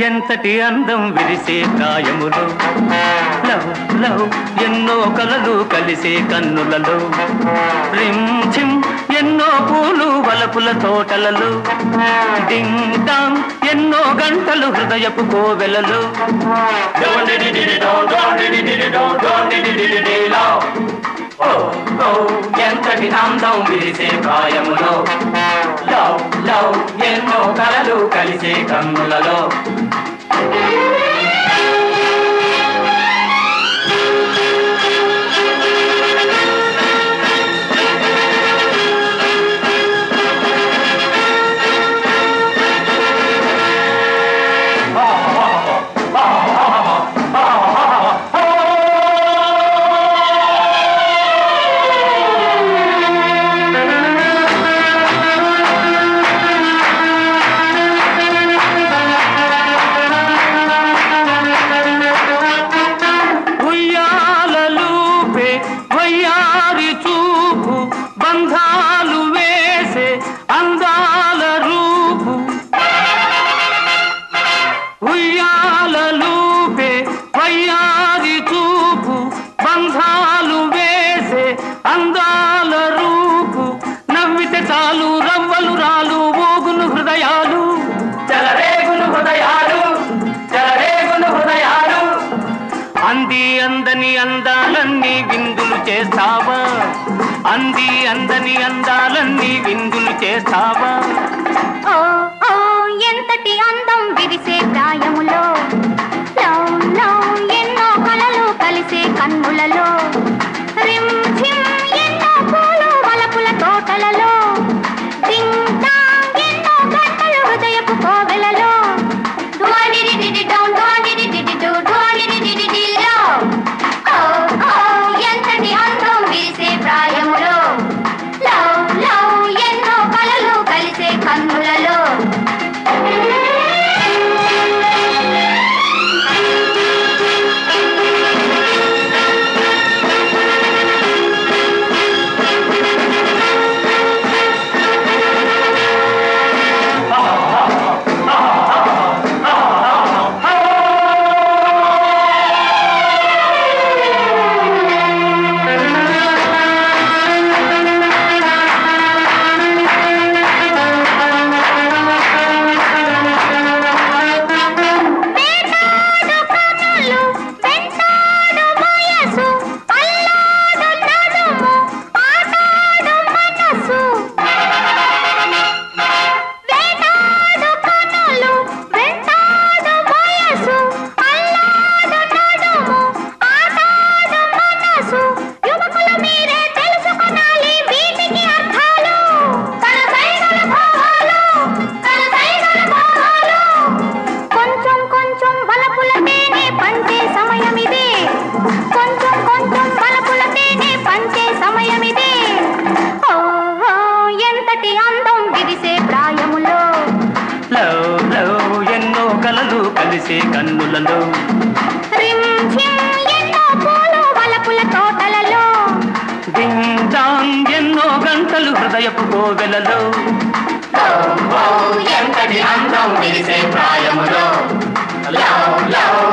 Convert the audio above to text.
ఎంతటి అందం విరిసే ప్రాయములో లవ్ లవ్ ఎన్నో కలలు కలిసే కన్నులలో రిమ్ ఝిమ్ ఎన్నో పూలు వలపుల తోటలలో డింగ్ డాంగ్ ఎన్నో గంటలు హృదయపు కోవెలలో ఓ, ఓ, ఎంతటి అందం విరిసే ప్రాయములో లవ్ లవ్ ఎన్నో కలలు కలిసే కన్నులలో ఉయ్యాలలూపే వయ్యారి చూపు బంధాలు వేసే అందాల రూపు ఉయ్యాలలూపే వయ్యారి చూపు బంధాలు వేసే అందాల రూపు నవ్వితే చాలు రవ్వలు రాలు ఊగును హృదయాలు చలరేగును హృదయాలు చలరేగును హృదయాలు అంది అందని అందాలన్నీ విందులు చేస్తావా అంది అందని అందాలన్నీ విందులు చేస్తావా ఓ ఓ ఎంతటి అందం విరిసే ప్రాయములో లవ్ లవ్ ఎన్నో కలలు కలిసే కన్నులలో రిమ్ ఝిమ్ ఎన్నో పూలు వలపుల తోటలలో డింగ్ డాంగ్ ఎన్నో గంటలు హృదయపు కోవెలలో డువాడిడిడిడి డౌన్ డువాడిడిడిడి డు డువాడిడిడిడి లో. ఓ ఓ ఎంతటి అందం విరిసే ప్రాయములో లవ్ లవ్ ఎన్నో కలలు కలిసే కన్నులలో వేటాడు కనులు వెంటాడు వయసు అల్లాడు నడుము ఆటాడు మనసు వేటాడు కనులు వెంటాడు వయసు అల్లాడు నడుము ఆటాడు మనసు యువకుల మీరే తెలుసుకొనాలి వీటికి అర్థాలు తన సైగల భావాలు తన సైగల భావాలు కొంచెం కొంచెం బలపుల తేనె పంచే సమయం ఇదే కొంచెం కొంచెం బలపుల తేనె పంచే సమయం ఇదే ఓ ఓ, ఎంతటి అందం విరిసే ప్రాయములో లవ్ లవ్ ఎన్నో కలలు కలిసే కన్నులలో రిమ్ ఝిమ్ ఎన్నో పూలు వలపుల తోటలలో డింగ్ డాంగ్ ఎన్నో గంటలు హృదయపు కోవెలలో ఎంతటి అందం విరిసే ప్రాయములో లవ్ లవ్